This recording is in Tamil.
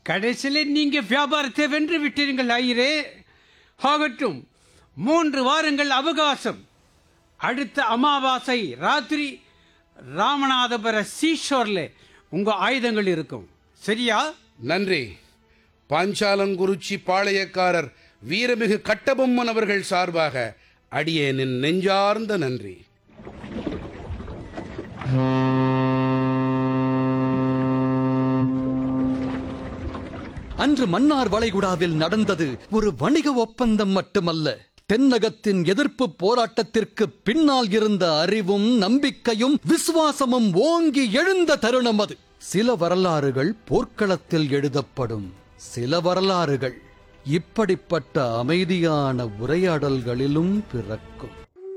கடைசியில் நீங்க வியாபாரத்தை வென்று விட்டீர்கள் ஐயரே ஆகட்டும் மூன்று வாரங்கள் அவகாசம் அடுத்த அமாவாசை ராத்திரி ராமநாதபுர சீஷோர்ல உங்க ஆயுதங்கள் இருக்கும் சரியா நன்றி பாஞ்சாலங்குறிச்சி பாளையக்காரர் வீரமிகு கட்டபொம்மன் அவர்கள் சார்பாக அடியேனின் நெஞ்சார்ந்த நன்றி அன்று மன்னார் வளைகுடாவில் நடந்தது ஒரு வணிக ஒப்பந்தம் மட்டுமல்ல தென்னகத்தின் எதிர்ப்பு போராட்டத்திற்கு பின்னால் இருந்த அறிவும் நம்பிக்கையும் விசுவாசமும் ஓங்கி எழுந்த தருணம் அது சில வரலாறுகள் போர்க்களத்தில் எழுதப்படும் சில வரலாறுகள் இப்படிப்பட்ட அமைதியான உரையாடல்களிலும் பிறக்கும்